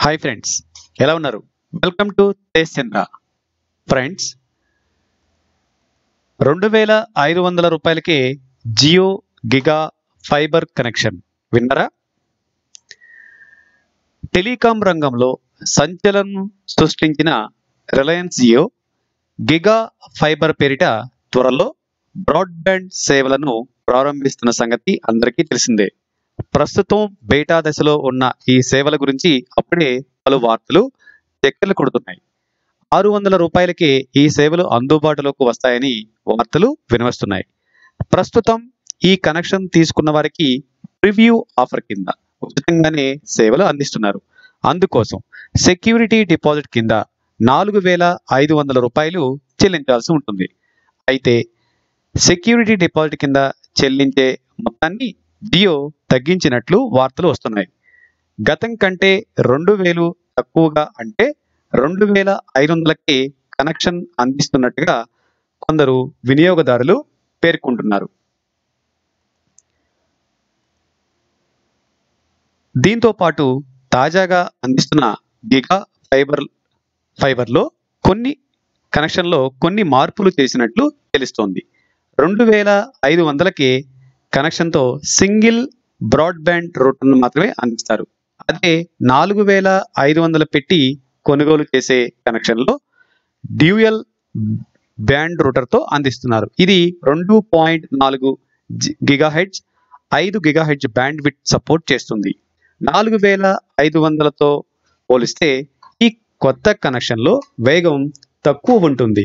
hi friends ఎలా ఉన్నారు welcome to Tej Chandra friends రెండు వేల ఐదు వందల రూపాయలకి జియో గిగా ఫైబర్ కనెక్షన్ విన్నారా టెలికాం రంగంలో సంచలనం సృష్టించిన రిలయన్స్ జియో గిగా ఫైబర్ పేరిట త్వరలో బ్రాడ్బ్యాండ్ సేవలను ప్రారంభిస్తున్న సంగతి అందరికీ తెలిసిందే ప్రస్తుతం బేటా దశలో ఉన్న ఈ సేవల గురించి అప్పుడే పలు వార్తలు చక్కర్లు కొడుతున్నాయి ఆరు వందల రూపాయలకే ఈ సేవలు అందుబాటులోకి వస్తాయని వార్తలు వినవస్తున్నాయి ప్రస్తుతం ఈ కనెక్షన్ తీసుకున్న వారికి ప్రివ్యూ ఆఫర్ కింద ఉచితంగానే సేవలు అందిస్తున్నారు అందుకోసం సెక్యూరిటీ డిపాజిట్ కింద నాలుగు వేల ఐదు వందల రూపాయలు చెల్లించాల్సి ఉంటుంది అయితే సెక్యూరిటీ డిపాజిట్ కింద చెల్లించే మొత్తాన్ని జియో తగ్గించినట్లు వార్తలు వస్తున్నాయి గతం కంటే రెండు వేలు తక్కువగా అంటే రెండు వేల ఐదు వందలకి కనెక్షన్ అందిస్తున్నట్టుగా కొందరు వినియోగదారులు పేర్కొంటున్నారు దీంతో పాటు తాజాగా అందిస్తున్న గిగా ఫైబర్ ఫైబర్లో కొన్ని కనెక్షన్లో కొన్ని మార్పులు చేసినట్లు తెలుస్తోంది రెండు వేల ఐదు వందలకి కనెక్షన్తో సింగిల్ బ్రాడ్బ్యాండ్ రూట్ను మాత్రమే అందిస్తారు అదే నాలుగు వేల ఐదు వందలు పెట్టి కొనుగోలు చేసే కనెక్షన్లో డ్యూయల్ బ్యాండ్ రూటర్తో అందిస్తున్నారు ఇది రెండు పాయింట్ నాలుగు గిగాహెడ్జ్ ఐదు గిగాహెడ్జ్ బ్యాండ్ విత్ సపోర్ట్ చేస్తుంది నాలుగు వేల ఐదు వందలతో పోలిస్తే ఈ కొత్త కనెక్షన్లో వేగం తక్కువ ఉంటుంది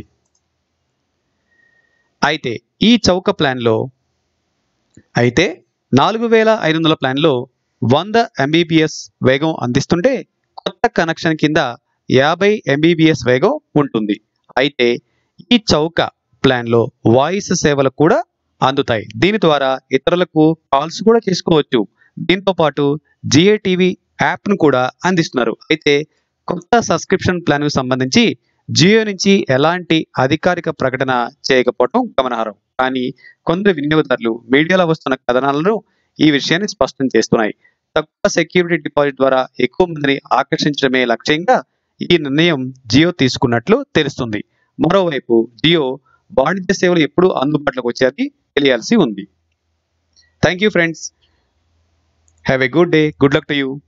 అయితే ఈ చౌక ప్లాన్లో అయితే నాలుగు వేల ఐదు వందల ప్లాన్లో వంద ఎంబీబీఎస్ వేగం అందిస్తుంటే కొత్త కనెక్షన్ కింద యాభై ఎంబీబీఎస్ వేగం ఉంటుంది అయితే ఈ చౌక ప్లాన్లో వాయిస్ సేవలు కూడా అందుతాయి దీని ద్వారా ఇతరులకు కాల్స్ కూడా చేసుకోవచ్చు దీంతో పాటు జిఏ టీవీ యాప్ను కూడా అందిస్తున్నారు అయితే కొత్త సబ్స్క్రిప్షన్ ప్లాన్కు సంబంధించి జియో నుంచి ఎలాంటి అధికారిక ప్రకటన చేయకపోవడం గమనార్హం కానీ కొందరు వినియోగదారులు మీడియాలో వస్తున్న కథనాలను ఈ విషయాన్ని స్పష్టం చేస్తున్నాయి తక్కువ సెక్యూరిటీ డిపాజిట్ ద్వారా ఎక్కువ మందిని ఆకర్షించడమే లక్ష్యంగా ఈ నిర్ణయం జియో తీసుకున్నట్లు తెలుస్తుంది మరోవైపు జియో వాణిజ్య సేవలు ఎప్పుడు అందుబాటులోకి వచ్చేది తెలియాల్సి ఉంది thank you friends have a good day good luck to you